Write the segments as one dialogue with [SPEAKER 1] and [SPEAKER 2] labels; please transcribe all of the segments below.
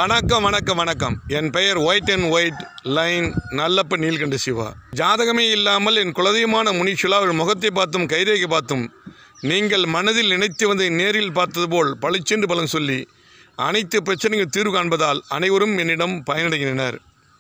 [SPEAKER 1] வணக்கம் வணக்கம் வணக்கம் என் பெயர் white and white line Nallappa Neelkanta Shiva ஜாதகமே இல்லாமல் என் குலதெய்வமான முனீஷுலா அவள் முகத்தை பார்த்தும் கைரேகை பார்த்தும் நீங்கள் மனதில் நினைத்து வந்து நேரில் பார்த்தது போல் பளிச்சென்று பலன் சொல்லி அனைத்து பிரச்சனைகள் தீர்வு காண்பதால் அனைவரும் என்னிடம் பயனடைகின்றனர்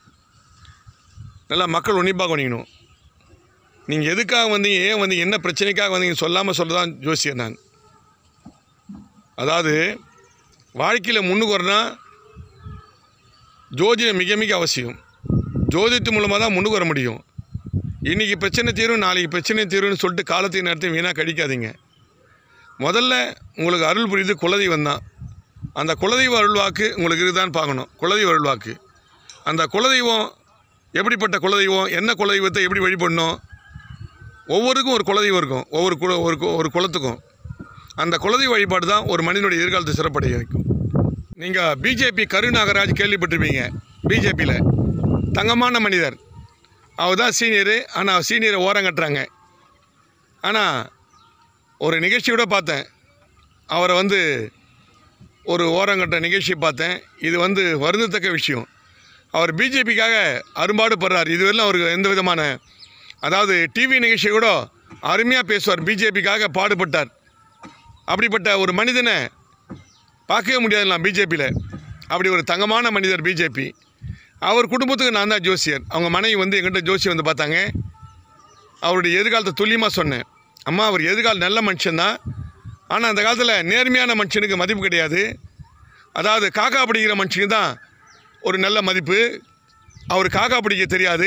[SPEAKER 1] நல்லா மக்கள் உன்னிப்பாக கவனிக்கணும் நீங்கள் எதுக்காக வந்தீங்க ஏன் வந்தீங்க என்ன பிரச்சனைக்காக வந்தீங்க சொல்லாமல் சொல்லதான் ஜோசியர் நான் அதாவது வாழ்க்கையில் முன்னுக்கு வரணும் ஜோதிடம் மிக மிக அவசியம் ஜோதிடத்து மூலமாக தான் முன்னுக்கு வர முடியும் இன்றைக்கி பிரச்சனை தீரும் நாளைக்கு பிரச்சனை தீரும்னு சொல்லிட்டு காலத்தை நேரத்தை வீணாக கழிக்காதீங்க முதல்ல உங்களுக்கு அருள் புரியுது குலதெய்வம் தான் அந்த குலதெய்வ அருள்வாக்கு உங்களுக்கு இருக்குதான்னு பார்க்கணும் குலதெய்வ அருள்வாக்கு அந்த குலதெய்வம் எப்படிப்பட்ட குலதெய்வம் என்ன குலதெய்வத்தை எப்படி வழிபடணும் ஒவ்வொருக்கும் ஒரு குலதெய்வம் இருக்கும் ஒவ்வொரு குல ஒரு கு- ஒரு குலத்துக்கும் அந்த குலதெய்வ வழிபாடு தான் ஒரு மனிதனுடைய எதிர்காலத்தை சிறப்படைய வைக்கும் நீங்கள் பிஜேபி கருநாகராஜ் கேள்விப்பட்டிருப்பீங்க பிஜேபியில் தங்கமான மனிதர் அவர் தான் சீனியரு ஆனால் சீனியரை ஓரம் கட்டுறாங்க ஆனால் ஒரு நிகழ்ச்சியோட பார்த்தேன் அவரை வந்து ஒரு ஓரங்கட்ட நிகழ்ச்சி பார்த்தேன் இது வந்து வருந்தத்தக்க விஷயம் அவர் பிஜேபிக்காக அரும்பாடு படுறார் இதுவரையிலும் அவருக்கு எந்த விதமான அதாவது டிவி நிகழ்ச்சி கூட அருமையாக பேசுவார் பிஜேபிக்காக பாடுபட்டார் அப்படிப்பட்ட ஒரு மனிதனை பார்க்கவே முடியாதுலாம் பிஜேபியில் அப்படி ஒரு தங்கமான மனிதர் பிஜேபி அவர் குடும்பத்துக்கு நான் தான் ஜோசியர் அவங்க மனைவி வந்து எங்கிட்ட ஜோசியர் வந்து பார்த்தாங்க அவருடைய எதிர்காலத்தை துல்லியமாக சொன்னேன் அம்மா அவர் எதிர்கால நல்ல மனுஷன்தான் ஆனால் அந்த காலத்தில் நேர்மையான மனுஷனுக்கு மதிப்பு கிடையாது அதாவது காக்கா பிடிக்கிற மனுஷனுக்கு தான் ஒரு நல்ல மதிப்பு அவர் காக்கா பிடிக்க தெரியாது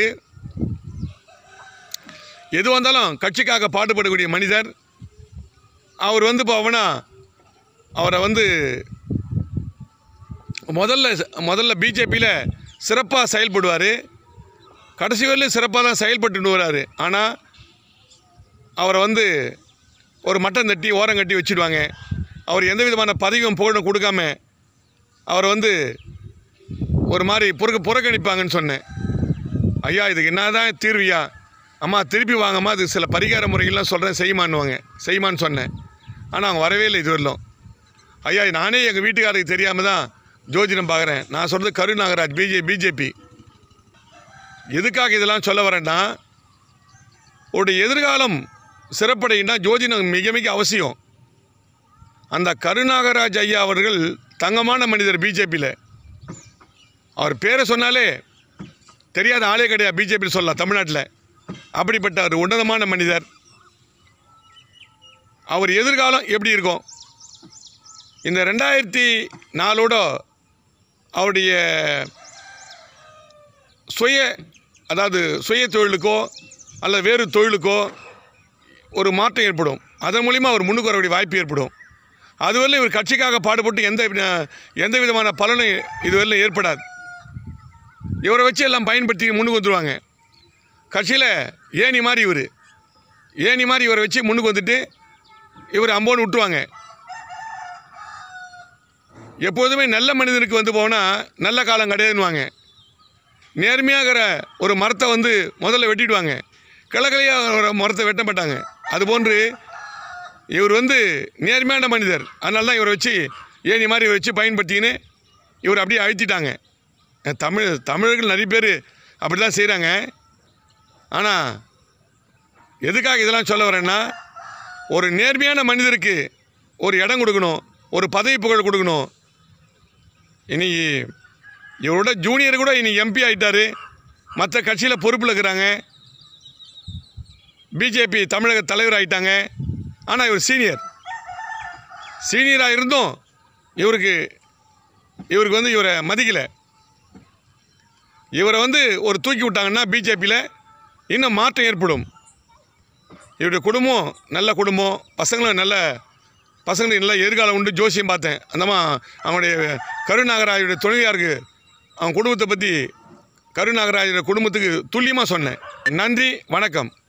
[SPEAKER 1] எது வந்தாலும் கட்சிக்காக பாடுபடக்கூடிய மனிதர் அவர் வந்து போவனா அவரை வந்து முதல்ல முதல்ல பிஜேபியில் சிறப்பாக செயல்படுவார் கடைசி வரையிலும் சிறப்பாக தான் செயல்பட்டு வராரு ஆனால் அவரை வந்து ஒரு மட்டம் தட்டி ஓரம் கட்டி வச்சிடுவாங்க அவர் எந்த விதமான பதவியும் புகழும் கொடுக்காம அவரை வந்து ஒரு மாதிரி புறக்க புறக்கணிப்பாங்கன்னு சொன்னேன் ஐயா இதுக்கு என்னதான் தீர்வியா அம்மா திருப்பி வாங்கம்மா அது சில பரிகார முறைகள்லாம் சொல்கிறேன் செய்யுமான்னுவாங்க செய்யுமான்னு சொன்னேன் ஆனால் அவங்க வரவே இல்லை இது வரலும் ஐயா நானே எங்கள் வீட்டுக்காரருக்கு தெரியாமல் தான் ஜோதிடம் பார்க்குறேன் நான் சொல்கிறது கருநாகராஜ் பிஜே பிஜேபி எதுக்காக இதெல்லாம் சொல்ல வரேன்னா ஒரு எதிர்காலம் சிறப்படையினா ஜோதிடம் மிக மிக அவசியம் அந்த கருநாகராஜ் ஐயா அவர்கள் தங்கமான மனிதர் பிஜேபியில் அவர் பேரை சொன்னாலே தெரியாத ஆளே கிடையாது பிஜேபியில் சொல்லலாம் தமிழ்நாட்டில் அப்படிப்பட்ட ஒரு உன்னதமான மனிதர் அவர் எதிர்காலம் எப்படி இருக்கும் இந்த ரெண்டாயிரத்தி நாலோட அவருடைய சுய அதாவது சுய தொழிலுக்கோ அல்லது வேறு தொழிலுக்கோ ஒரு மாற்றம் ஏற்படும் அதன் மூலிமா அவர் முன்னுக்கு வரக்கூடிய வாய்ப்பு ஏற்படும் அதுவரையிலும் இவர் கட்சிக்காக பாடுபட்டு எந்த எந்த விதமான பலனும் இதுவரையிலும் ஏற்படாது இவரை வச்சு எல்லாம் பயன்படுத்தி முன்னுக்கு வந்துடுவாங்க கட்சியில் ஏணி மாதிரி இவர் ஏணி மாதிரி இவரை வச்சு முன்னுக்கு வந்துட்டு இவர் அம்போன்னு விட்டுருவாங்க எப்போதுமே நல்ல மனிதனுக்கு வந்து போனால் நல்ல காலம் கிடையாதுன்னுவாங்க நேர்மையாகிற ஒரு மரத்தை வந்து முதல்ல வெட்டிடுவாங்க கிளக்கிளையாக ஒரு மரத்தை வெட்ட மாட்டாங்க அதுபோன்று இவர் வந்து நேர்மையான மனிதர் அதனால தான் இவரை வச்சு ஏணி மாதிரி இவரை வச்சு பயன்படுத்திக்கின்னு இவர் அப்படியே அழுத்திட்டாங்க அஹ் தமிழ் தமிழர்கள் நிறைய பேர் அப்படி தான் செய்கிறாங்க ஆனால் எதுக்காக இதெல்லாம் சொல்ல வரேன்னா ஒரு நேர்மையான மனிதருக்கு ஒரு இடம் கொடுக்கணும் ஒரு பதவி புகழ் கொடுக்கணும் இன்னைக்கு இவரோட ஜூனியர் கூட இன்னைக்கு எம்பி ஆயிட்டாரு மற்ற கட்சியில் பொறுப்பில் இருக்கிறாங்க பிஜேபி தமிழக தலைவர் ஆயிட்டாங்க ஆனால் இவர் சீனியர் சீனியராக இருந்தும் இவருக்கு இவருக்கு வந்து இவரை மதிக்கலை இவரை வந்து ஒரு தூக்கி விட்டாங்கன்னா பிஜேபியில் இன்னும் மாற்றம் ஏற்படும் இவருடைய குடும்பம் நல்ல குடும்பம் பசங்களும் நல்ல பசங்களுக்கு நல்ல எதிர்காலம் உண்டு ஜோசியம் பார்த்தேன் அந்தமா அவனுடைய கருநாகராஜுடைய துணைவியாருக்கு அவன் குடும்பத்தை பற்றி கருநாகராஜுடைய குடும்பத்துக்கு துல்லியமாக சொன்னேன் நன்றி வணக்கம்